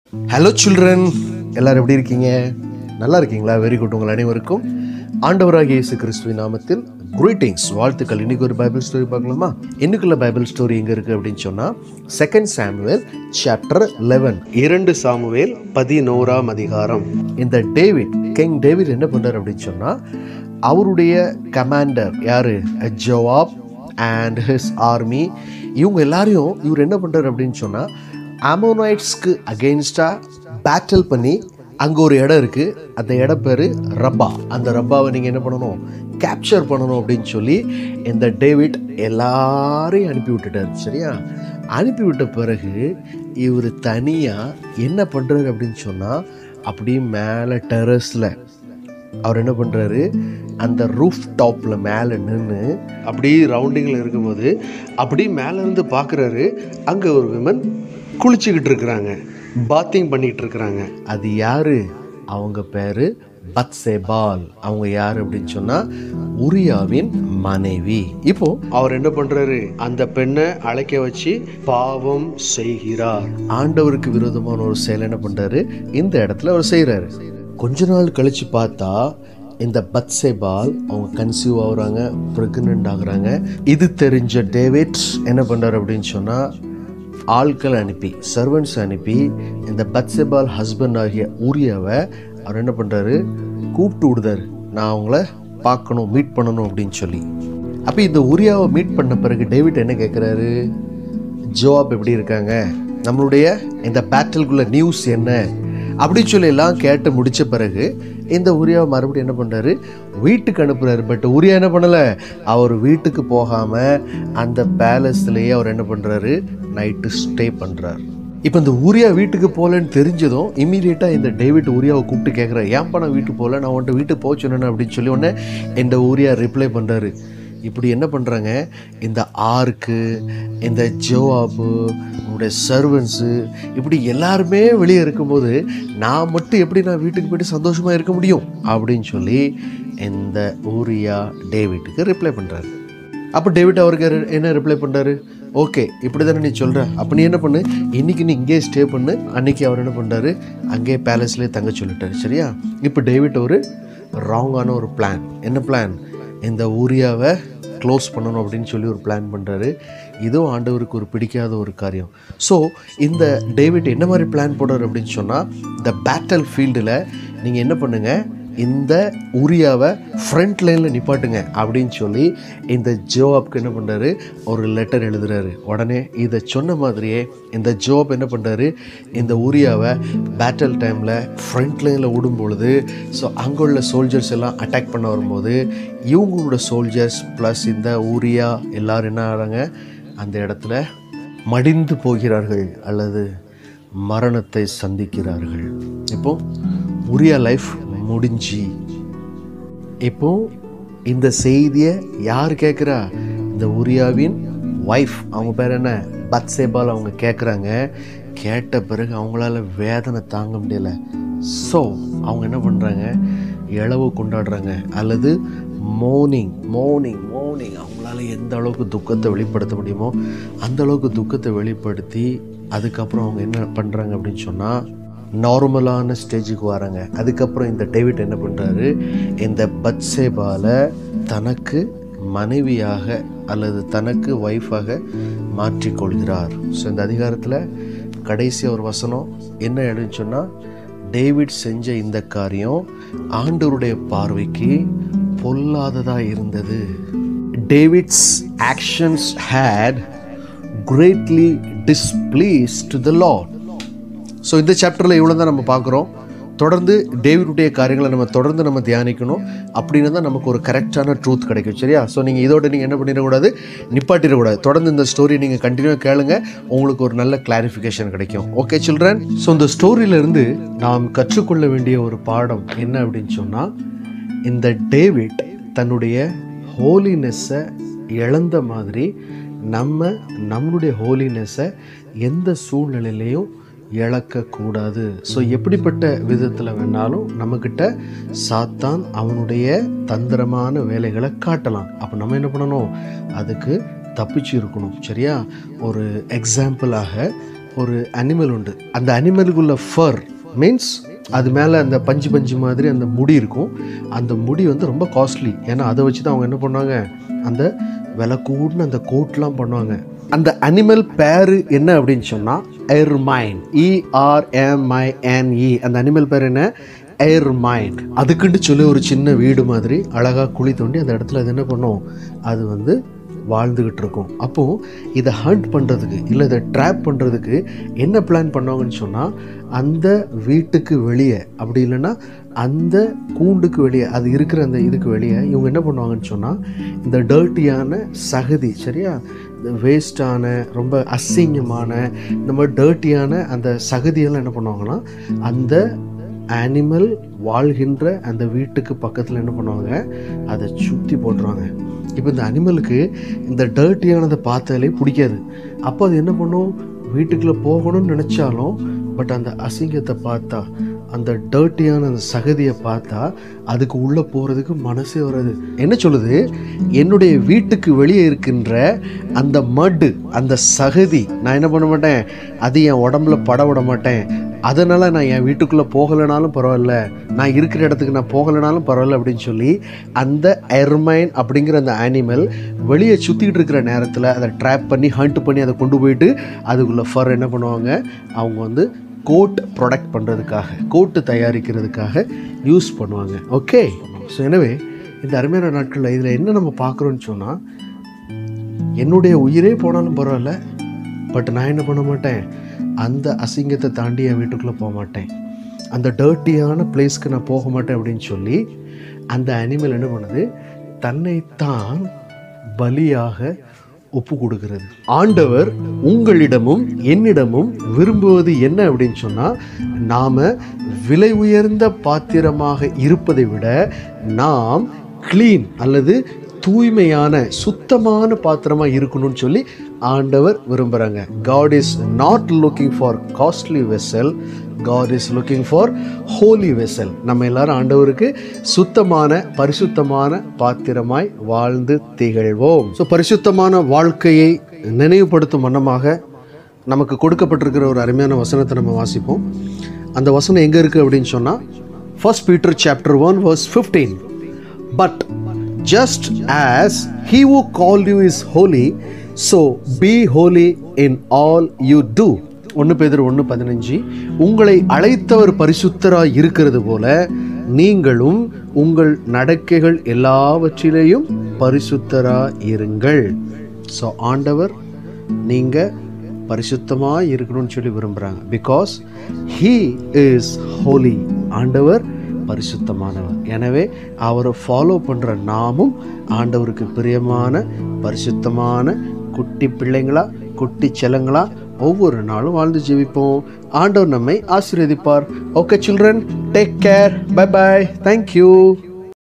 hello children எல்லாரும் எப்படி இருக்கீங்க நல்லா இருக்கீங்களா வெரி குட் உங்கள் அனைவருக்கும் ஆண்டவராகிய இயேசு கிறிஸ்துவின் நாமத்தில் greetings வாழ்த்துக்கள் இன்னைக்கு ஒரு பைபிள் ஸ்டோரி பார்க்கலாமா இன்னைக்குள்ள பைபிள் ஸ்டோரி எங்க இருக்கு அப்படின்னு சொன்னா செகண்ட் சாமுவேல் சாப்டர் லெவன் இரண்டு சாமுவேல் பதினோராம் அதிகாரம் இந்த டேவிட் கிங் டேவிட் என்ன பண்றாரு அப்படின்னு சொன்னா அவருடைய கமாண்டர் யாரு ஜவாப் அண்ட் ஹிஸ் ஆர்மி இவங்க எல்லாரையும் இவர் என்ன பண்றாரு அப்படின்னு சொன்னா அமோனாய்ட்ஸ்க்கு அகெயின்ஸ்டாக பேட்டில் பண்ணி அங்கே ஒரு இடம் இருக்குது அந்த இடம் பேர் ரப்பா அந்த ரப்பாவை நீங்கள் என்ன பண்ணணும் கேப்சர் பண்ணணும் அப்படின்னு சொல்லி இந்த டேவிட் எல்லாரையும் அனுப்பி விட்டுட்டார் சரியா அனுப்பி விட்ட பிறகு இவர் தனியாக என்ன பண்ணுறாரு அப்படின்னு சொன்னால் அப்படியே மேலே டெரஸில் அவர் என்ன பண்ணுறாரு அந்த ரூஃப் டாப்பில் மேலே நின்று அப்படியே ரவுண்டிங்கில் இருக்கும்போது அப்படியே மேலே இருந்து பார்க்குறாரு அங்கே ஒரு விமன் குளிச்சுக்கிட்டு இருக்கிறாங்க பாத்திங் பண்ணிகிட்டு இருக்கிறாங்க அது யார் அவங்க பேர் பத்சேபால் அவங்க யார் அப்படின்னு சொன்னால் உரியாவின் மனைவி இப்போ அவர் என்ன பண்றாரு அந்த பெண்ணை அழைக்க வச்சு பாவம் செய்கிறார் ஆண்டவருக்கு விரோதமான ஒரு செயல் என்ன பண்றாரு இந்த இடத்துல அவர் செய்கிறாரு கொஞ்ச நாள் கழிச்சு பார்த்தா இந்த பத்சேபால் அவங்க கன்சீவ் ஆகுறாங்க ப்ரெக்னென்ட் ஆகுறாங்க இது தெரிஞ்ச டேவிட் என்ன பண்றாரு அப்படின்னு சொன்னா ஆட்கள் அனுப்பி சர்வன்ட்ஸ் அனுப்பி இந்த பத்சேபால் ஹஸ்பண்ட் ஆகிய ஊரியாவை அவர் என்ன பண்றாரு கூப்பிட்டு விடுதாரு நான் அவங்கள பார்க்கணும் மீட் பண்ணணும் அப்படின்னு சொல்லி அப்போ இந்த உரியாவை மீட் பண்ண பிறகு டேவிட் என்ன கேட்குறாரு ஜோவாப் எப்படி இருக்காங்க நம்மளுடைய இந்த பேட்டலுக்குள்ள நியூஸ் என்ன அப்படின்னு சொல்லி எல்லாம் கேட்டு முடிச்ச பிறகு இந்த உரியாவை மறுபடியும் என்ன பண்ணுறாரு வீட்டுக்கு அனுப்புறாரு பட் உரியா என்ன பண்ணலை அவர் வீட்டுக்கு போகாமல் அந்த பேலஸ்லேயே அவர் என்ன பண்ணுறாரு நைட்டு ஸ்டே பண்ணுறாரு இப்போ இந்த ஊரியா வீட்டுக்கு போகலன்னு தெரிஞ்சதும் இம்மீடியட்டாக இந்த டேவிட் ஊரியாவை கூப்பிட்டு கேட்குறேன் ஏன்ப்பா நான் வீட்டுக்கு போகல நான் உன்ட்ட வீட்டுக்கு போக சொன்னேன் அப்படின்னு சொல்லி உடனே இந்த ஊரியா ரிப்ளை பண்ணுறாரு இப்படி என்ன பண்ணுறாங்க இந்த ஆர்க்கு இந்த ஜோவாபு உங்களுடைய சர்வன்ஸு இப்படி எல்லாருமே வெளியே இருக்கும்போது நான் மட்டும் எப்படி நான் வீட்டுக்கு போயிட்டு சந்தோஷமாக இருக்க முடியும் அப்படின்னு சொல்லி இந்த ஊரியா டேவிட்டுக்கு ரிப்ளை பண்ணுறாரு அப்போ டேவிட் அவருக்கு ரி- என்ன ரிப்ளை பண்ணுறாரு ஓகே இப்படி தானே நீ சொல்கிற அப்போ நீ என்ன பண்ணு இன்னைக்கு நீ இங்கேயே ஸ்டே பண்ணு அன்னைக்கு அவர் என்ன பண்ணுறாரு அங்கேயே பேலஸ்லேயே தங்க சொல்லிட்டாரு சரியா இப்போ டேவிட் ஒரு ராங்கான ஒரு பிளான் என்ன பிளான் இந்த ஊரியாவை க்ளோஸ் பண்ணணும் அப்படின்னு சொல்லி ஒரு பிளான் பண்ணுறாரு இதுவும் ஆண்டவருக்கு ஒரு பிடிக்காத ஒரு காரியம் ஸோ இந்த டேவிட் என்ன மாதிரி பிளான் போடுறாரு அப்படின்னு சொன்னால் இந்த பேட்டல் ஃபீல்டில் நீங்கள் என்ன பண்ணுங்கள் இந்த உரியாவை ஃப்ரண்ட் லைனில் நிப்பாட்டுங்க அப்படின்னு சொல்லி இந்த ஜோவாப்க்கு என்ன பண்ணுறாரு ஒரு லெட்டர் எழுதுறாரு உடனே இதை சொன்ன மாதிரியே இந்த ஜோப் என்ன பண்ணுறாரு இந்த உரியாவை பேட்டல் டைமில் ஃப்ரண்ட் லைனில் விடும் பொழுது ஸோ அங்கே உள்ள சோல்ஜர்ஸ் எல்லாம் அட்டாக் பண்ண வரும்போது இவங்களோட சோல்ஜர்ஸ் ப்ளஸ் இந்த ஊரியா எல்லாரும் என்ன ஆகிறாங்க அந்த இடத்துல மடிந்து போகிறார்கள் அல்லது மரணத்தை சந்திக்கிறார்கள் இப்போ உரியா லைஃப் முடிஞ்சு இப்போ இந்த செய்தியை யார் கேட்குறா இந்த உரியாவின் ஒய்ஃப் அவங்க பேர் என்ன பத்சேபால் அவங்க கேட்குறாங்க கேட்ட பிறகு அவங்களால வேதனை தாங்க முடியல ஸோ அவங்க என்ன பண்ணுறாங்க இளவு கொண்டாடுறாங்க அல்லது மோர்னிங் மோர்னிங் மோர்னிங் அவங்களால எந்த அளவுக்கு துக்கத்தை வெளிப்படுத்த முடியுமோ அந்த அளவுக்கு துக்கத்தை வெளிப்படுத்தி அதுக்கப்புறம் அவங்க என்ன பண்ணுறாங்க அப்படின்னு சொன்னால் நார்மலான ஸ்டேஜுக்கு வராங்க அதுக்கப்புறம் இந்த டேவிட் என்ன பண்ணுறாரு இந்த பத்சேபால தனக்கு மனைவியாக அல்லது தனக்கு ஒய்ஃபாக மாற்றிக்கொள்கிறார் ஸோ இந்த அதிகாரத்தில் கடைசி ஒரு வசனம் என்ன ஆயிடுன்னு சொன்னால் டேவிட் செஞ்ச இந்த காரியம் ஆண்டவருடைய பார்வைக்கு பொல்லாததாக இருந்தது David's actions had greatly displeased the Lord so இந்த சாப்டரில் இவ்வளோ தான் நம்ம பார்க்குறோம் தொடர்ந்து டேவிடுடைய காரியங்களை நம்ம தொடர்ந்து நம்ம தியானிக்கணும் அப்படின்னு தான் நமக்கு ஒரு கரெக்டான ட்ரூத் கிடைக்கும் சரியா ஸோ நீங்கள் இதோட நீங்கள் என்ன பண்ணிடக்கூடாது நிப்பாட்டிடக்கூடாது தொடர்ந்து இந்த ஸ்டோரி நீங்கள் கண்டினியூவாக கேளுங்க உங்களுக்கு ஒரு நல்ல கிளாரிஃபிகேஷன் கிடைக்கும் ஓகே சில்ட்ரன் ஸோ இந்த ஸ்டோரியிலேருந்து நாம் கற்றுக்கொள்ள வேண்டிய ஒரு பாடம் என்ன அப்படின்னு சொன்னால் இந்த டேவிட் தன்னுடைய ஹோலினஸ்ஸை இழந்த மாதிரி நம்ம நம்மளுடைய ஹோலினஸை எந்த சூழ்நிலையிலையும் இழக்கக்கூடாது ஸோ எப்படிப்பட்ட விதத்தில் வேணாலும் நம்மக்கிட்ட சாத்தான் அவனுடைய தந்திரமான வேலைகளை காட்டலாம் அப்போ நம்ம என்ன பண்ணணும் அதுக்கு தப்பிச்சு இருக்கணும் சரியா ஒரு எக்ஸாம்பிளாக ஒரு அனிமல் உண்டு அந்த அனிமலுக்குள்ள ஃபர் மீன்ஸ் அது மேலே அந்த பஞ்சு பஞ்சு மாதிரி அந்த முடி இருக்கும் அந்த முடி வந்து ரொம்ப காஸ்ட்லி ஏன்னா அதை வச்சு தான் அவங்க என்ன பண்ணாங்க அந்த விலை கூடின அந்த கோட்லாம் பண்ணுவாங்க அந்த அனிமல் பேரு என்ன அப்படின்னு சொன்னால் எர்மைன் இஆர்எம்ஐஎன்இ அந்த அனிமல் பேர் என்ன எர்மைன் அதுக்குன்னு சொல்லி ஒரு சின்ன வீடு மாதிரி அழகாக குழி தோண்டி அந்த இடத்துல அது என்ன பண்ணும் அது வந்து வாழ்ந்துக்கிட்டு இருக்கும் அப்போது இதை ஹண்ட் பண்ணுறதுக்கு இல்லை இதை ட்ராப் பண்ணுறதுக்கு என்ன பிளான் பண்ணுவாங்கன்னு சொன்னால் அந்த வீட்டுக்கு வெளியே அப்படி இல்லைன்னா அந்த கூண்டுக்கு வெளியே அது இருக்கிற அந்த இதுக்கு வெளியே இவங்க என்ன பண்ணுவாங்கன்னு சொன்னால் இந்த டர்ட்டியான சகதி சரியா இந்த வேஸ்டான ரொம்ப அசிங்கமான இந்த மாதிரி டர்ட்டியான அந்த சகதியெல்லாம் என்ன பண்ணுவாங்கன்னா அந்த அனிமல் வாழ்கின்ற அந்த வீட்டுக்கு பக்கத்தில் என்ன பண்ணுவாங்க அதை சுற்றி போட்டுருவாங்க இப்போ இந்த அனிமலுக்கு இந்த டர்ட்டியானதை பார்த்தாலே பிடிக்காது அப்போ அது என்ன பண்ணும் வீட்டுக்குள்ளே போகணும்னு நினச்சாலும் பட் அந்த அசிங்கத்தை பார்த்தா அந்த டர்ட்டியான அந்த சகதியை பார்த்தா அதுக்கு உள்ளே போகிறதுக்கு மனசே வராது என்ன சொல்லுது என்னுடைய வீட்டுக்கு வெளியே இருக்கின்ற அந்த மட்டு அந்த சகதி நான் என்ன பண்ண மாட்டேன் அது என் உடம்புல பட விட மாட்டேன் அதனால் நான் என் வீட்டுக்குள்ளே போகலைனாலும் பரவாயில்ல நான் இருக்கிற இடத்துக்கு நான் போகலைனாலும் பரவாயில்ல அப்படின்னு சொல்லி அந்த எர்மைன் அப்படிங்கிற அந்த அனிமல் வெளியே சுற்றிக்கிட்டு இருக்கிற நேரத்தில் அதை ட்ராப் பண்ணி ஹண்ட் பண்ணி அதை கொண்டு போயிட்டு அதுக்குள்ளே ஃபர் என்ன பண்ணுவாங்க அவங்க வந்து கோட் ப்ரொடக்ட் பண்ணுறதுக்காக கோட்டு தயாரிக்கிறதுக்காக யூஸ் பண்ணுவாங்க ஓகே ஸோ எனவே இந்த அருமையான நாட்களில் இதில் என்ன நம்ம பார்க்குறோன்னு சொன்னால் என்னுடைய உயிரே போனாலும் பரவாயில்ல பட் நான் என்ன பண்ண மாட்டேன் அந்த அசிங்கத்தை தாண்டி என் வீட்டுக்குள்ளே போக மாட்டேன் அந்த டர்ட்டியான பிளேஸ்க்கு நான் போக மாட்டேன் அப்படின்னு சொல்லி அந்த அனிமல் என்ன பண்ணுது தன்னைத்தான் பலியாக ஒப்பு கொடுக்கிறது ஆண்டவர் உங்களிடமும் என்னிடமும் விரும்புவது என்ன அப்படின்னு சொன்னால் நாம் விலை உயர்ந்த பாத்திரமாக இருப்பதை விட நாம் க்ளீன் அல்லது தூய்மையான சுத்தமான பாத்திரமாக இருக்கணும்னு சொல்லி ஆண்டவர் விரும்புகிறாங்க God is not looking for costly vessel God is looking for holy vessel நம்ம எல்லாரும் ஆண்டவருக்கு சுத்தமான பரிசுத்தமான பாத்திரமாய் வாழ்ந்து திகழ்வோம் ஸோ பரிசுத்தமான வாழ்க்கையை நினைவுபடுத்தும் வண்ணமாக நமக்கு கொடுக்கப்பட்டிருக்கிற ஒரு அருமையான வசனத்தை நம்ம வாசிப்போம் அந்த வசனம் எங்கே இருக்குது அப்படின்னு சொன்னால் first Peter chapter one verse fifteen but just as he who called you is holy so be holy in all you do ஒன்று பேதர் ஒன்று பதினஞ்சு உங்களை அழைத்தவர் பரிசுத்தராய் இருக்கிறது போல நீங்களும் உங்கள் நடக்கைகள் எல்லாவற்றிலேயும் பரிசுத்தராய் இருங்கள் ஸோ ஆண்டவர் நீங்கள் பரிசுத்தமாக இருக்கணும்னு சொல்லி விரும்புகிறாங்க பிகாஸ் ஹீ இஸ் ஹோலி ஆண்டவர் பரிசுத்தமானவர் எனவே அவரை ஃபாலோ பண்ணுற நாமும் ஆண்டவருக்கு பிரியமான பரிசுத்தமான குட்டி பிள்ளைங்களா குட்டி செல்லங்களா ஒவ்வொரு நாளும் வாழ்ந்து ஜீவிப்போம் ஆண்டவர் நம்மை ஆசீர்வதிப்பார் okay children take care bye bye thank you